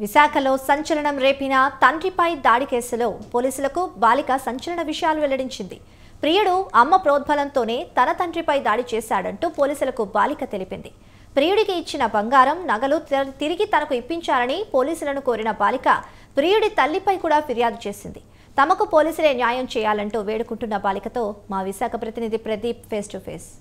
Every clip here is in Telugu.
విశాఖలో సంచలనం రేపిన తండ్రిపై దాడి కేసులో పోలీసులకు బాలిక సంచలన విషయాలు వెల్లడించింది ప్రియుడు అమ్మ ప్రోద్బలంతోనే తన తండ్రిపై దాడి చేశాడంటూ పోలీసులకు బాలిక తెలిపింది ప్రియుడికి ఇచ్చిన బంగారం నగలు తి- తిరిగి తనకు ఇప్పించాలని పోలీసులను కోరిన బాలిక ప్రియుడి తల్లిపై కూడా ఫిర్యాదు చేసింది తమకు పోలీసులే న్యాయం చేయాలంటూ వేడుకుంటున్న బాలికతో మా విశాఖ ప్రతినిధి ప్రదీప్ ఫేస్ టు ఫేస్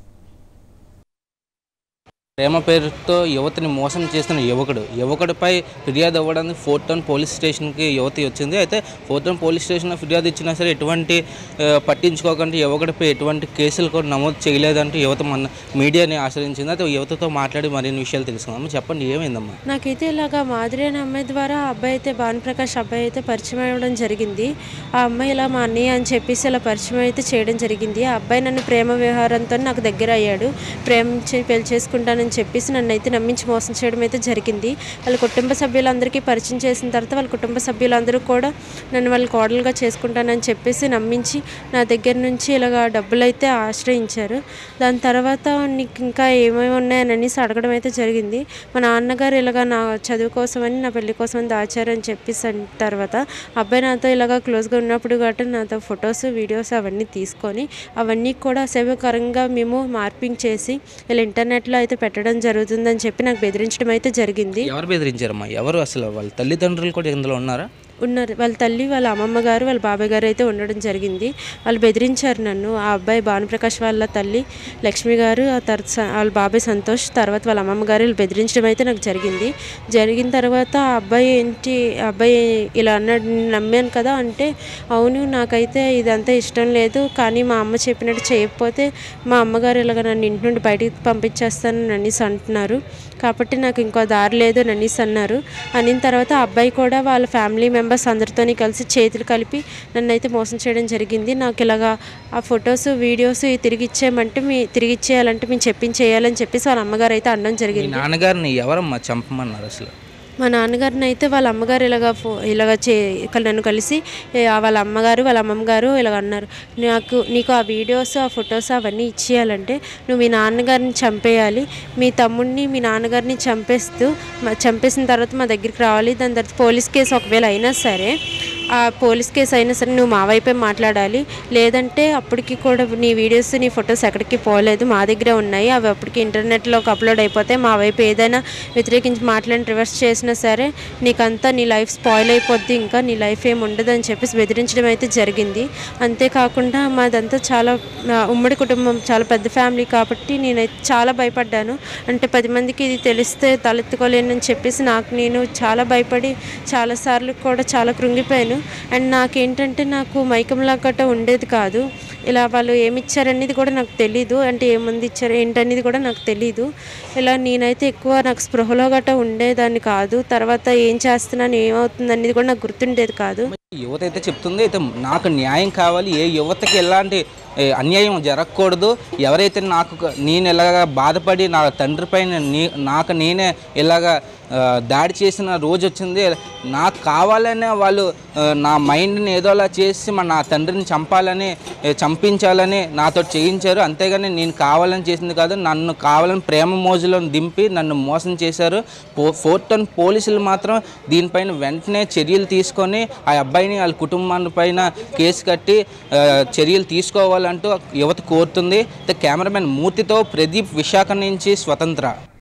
ప్రేమ పేరుతో యువతిని మోసం చేస్తున్న యువకుడు యువకుడిపై ఫిర్యాదు అవ్వడానికి ఫోర్ట్ టౌన్ పోలీస్ స్టేషన్కి యువతి వచ్చింది అయితే ఫోర్ట్ టౌన్ పోలీస్ స్టేషన్లో ఫిర్యాదు ఇచ్చినా సరే ఎటువంటి ఆ, పట్టించుకోకుండా యువకుడిపై ఎటువంటి కేసులు కూడా నమోదు చేయలేదంటూ యువత మన మీడియాని ఆశ్రయించింది అయితే యువతతో మాట్లాడి మరిన్ని విషయాలు తెలుసుకుందాం చెప్పండి ఏమైందమ్మా నాకైతే ఇలాగా మాధురి అనే అమ్మాయి ద్వారా ఆ అబ్బాయి అయితే భానుప్రకాష్ అబ్బాయి అయితే పరిచయం అవ్వడం జరిగింది ఆ అమ్మాయి ఇలా మా అన్నయ్య అని చెప్పేసి ఇలా పరిచయం అయితే చేయడం జరిగింది ఆ అబ్బాయి నన్ను ప్రేమ వ్యవహారంతో నాకు దగ్గర అయ్యాడు ప్రేమించి పెళ్లి చేసుకుంటానని చెప్పేసి నన్ను అయితే నమ్మించి మోసం చేయడం అయితే జరిగింది వాళ్ళ కుటుంబ సభ్యులందరికీ పరిచయం చేసిన తర్వాత వాళ్ళ కుటుంబ సభ్యులందరూ కూడా నన్ను వాళ్ళ కోడలుగా చేసుకుంటానని చెప్పేసి నమ్మించి నా దగ్గర నుంచి ఇలాగ డబ్బులు అయితే ఆశ్రయించారు దాని తర్వాత నీకు ఇంకా ఏమేమి ఉన్నాయని అనేసి అడగడం అయితే జరిగింది మా నాన్నగారు ఇలాగ నా చదువు కోసమని నా పెళ్లి కోసమని దాచారని చెప్పేసి అన్న తర్వాత అబ్బాయి నాతో ఇలాగ క్లోజ్గా ఉన్నప్పుడు గట్రా నాతో ఫొటోస్ వీడియోస్ అవన్నీ తీసుకొని అవన్నీ కూడా అసభ్యకరంగా మేము మార్పింగ్ చేసి ఇలా ఇంటర్నెట్లో అయితే పెట్టడం జరుగుతుందని చెప్పి నాకు బెదిరించడం అయితే జరిగింది ఎవరు బెదిరించారమ్మా ఎవరు అసలు వాళ్ళ తల్లిదండ్రులు కూడా ఇందులో ఉన్నారా ఉన్నారు వాళ్ళ తల్లి వాళ్ళ అమ్మమ్మ గారు వాళ్ళ బాబాయ్ గారు అయితే ఉండడం జరిగింది వాళ్ళు బెదిరించారు నన్ను ఆ అబ్బాయి భానుప్రకాష్ వాళ్ళ తల్లి లక్ష్మి గారు ఆ తర్వాత స- వాళ్ళ బాబాయ్ సంతోష్ తర్వాత వాళ్ళ అమ్మమ్మ గారు వీళ్ళు బెదిరించడం అయితే నాకు జరిగింది జరిగిన తర్వాత ఆ అబ్బాయి ఏంటి ఆ అబ్బాయి ఇలా అన్నాడు "నేను నమ్మాను కదా అంటే అవును నాకైతే ఇదంతా ఇష్టం లేదు కానీ మా అమ్మ చెప్పినట్టు చేయకపోతే మా అమ్మగారు ఇలాగ నన్ను ఇంటి నుండి బయటికి పంపించేస్తానని అనేసి అంటున్నారు కాబట్టి నాకు ఇంకో దారి లేదు అని అనేసి అన్నారు అనిన తర్వాత ఆ అబ్బాయి కూడా వాళ్ళ ఫ్యామిలీ మెంబర్స్ అందరితోని కలిసి చేతులు కలిపి నన్ను అయితే మోసం చేయడం జరిగింది నాకు ఇలాగా ఆ ఫొటోస్ వీడియోస్ తిరిగి ఇచ్చేయమంటే మీ తిరిగి ఇచ్చేయాలంటే మేము చెప్పించేయాలని చెప్పేసి వాళ్ళ అమ్మగారు అయితే అనడం మీ జరిగింది నాన్నగారిని ఎవరమ్మా చంపమన్నారు అసలు మా నాన్నగారిని అయితే వాళ్ళ అమ్మగారు ఇలాగ ఫో ఇలాగ చే ఇక్కడ నన్ను కలిసి ఏ, ఆ వాళ్ళ అమ్మగారు వాళ్ళ అమ్మమ్మ గారు ఇలాగ అన్నారు నాకు నీకు ఆ వీడియోస్ ఆ ఫొటోస్ అవన్నీ ఇచ్చేయాలంటే నువ్వు మీ నాన్నగారిని చంపేయాలి మీ తమ్ముడిని మీ నాన్నగారిని చంపేస్తూ మ- చంపేసిన తర్వాత మా దగ్గరికి రావాలి దాని తర్వాత పోలీస్ కేసు ఒకవేళ అయినా సరే ఆ పోలీస్ కేసు అయినా సరే నువ్వు మా వైపే మాట్లాడాలి లేదంటే అప్పటికి కూడా నీ వీడియోస్ నీ ఫొటోస్ ఎక్కడికి పోలేదు మా దగ్గరే ఉన్నాయి అవి అప్పటికి ఇంటర్నెట్లోకి అప్లోడ్ అయిపోతే మా వైపు ఏదైనా వ్యతిరేకించి మాట్లాడి రివర్స్ చేసినా సరే నీకంతా నీ లైఫ్ స్పాయిల్ అయిపోద్ది ఇంకా నీ లైఫ్ ఏమి ఉండదు అని చెప్పేసి బెదిరించడం అయితే జరిగింది అంతేకాకుండా మాదంతా చాలా ఆ, ఉమ్మడి కుటుంబం చాలా పెద్ద ఫ్యామిలీ కాబట్టి నేనైతే చాలా భయపడ్డాను అంటే పది మందికి ఇది తెలిస్తే తలెత్తుకోలేనని చెప్పేసి నాకు నేను చాలా భయపడి చాలాసార్లు కూడా చాలా కృంగిపోయాను అండ్ నాకేంటంటే నాకు మైకంలా గట్ట ఉండేది కాదు ఇలా వాళ్ళు ఏమి ఇచ్చారనేది కూడా నాకు తెలీదు అంటే ఏముంది ఇచ్చారు ఏంటనేది కూడా నాకు తెలీదు ఇలా నేనైతే ఎక్కువ నాకు స్పృహలో గట్ట ఉండేదాన్ని కాదు తర్వాత ఏం చేస్తున్నాను ఏమవుతుంది అనేది కూడా నాకు గుర్తుండేది కాదు యువత అయితే చెప్తుంది అయితే నాకు న్యాయం కావాలి ఏ యువతకి ఎలాంటి ఏ, అన్యాయం జరగకూడదు ఎవరైతే నాకు క- నేను ఇలాగ బాధపడి నా తండ్రి పైన నీ నాకు నేనే ఇలాగ ఆ, దాడి చేసిన రోజు వచ్చింది నాకు కావాలనే వాళ్ళు ఆ, నా మైండ్ని ఏదోలా చేసి మా నా తండ్రిని చంపాలని ఏ, చంపించాలని నాతో చేయించారు అంతేగాని నేను కావాలని చేసింది కాదు నన్ను కావాలని ప్రేమ మోజులో దింపి నన్ను మోసం చేశారు పో ఫోర్ట్ టౌన్ పోలీసులు మాత్రం దీనిపైన వెంటనే చర్యలు తీసుకొని ఆ అబ్బాయిని వాళ్ళ కుటుంబాన్ని పైన కేసు కట్టి ఆ, చర్యలు తీసుకోవాలంటూ యువత కోరుతుంది కెమెరామెన్ మూర్తితో ప్రదీప్ విశాఖ నుంచి స్వతంత్ర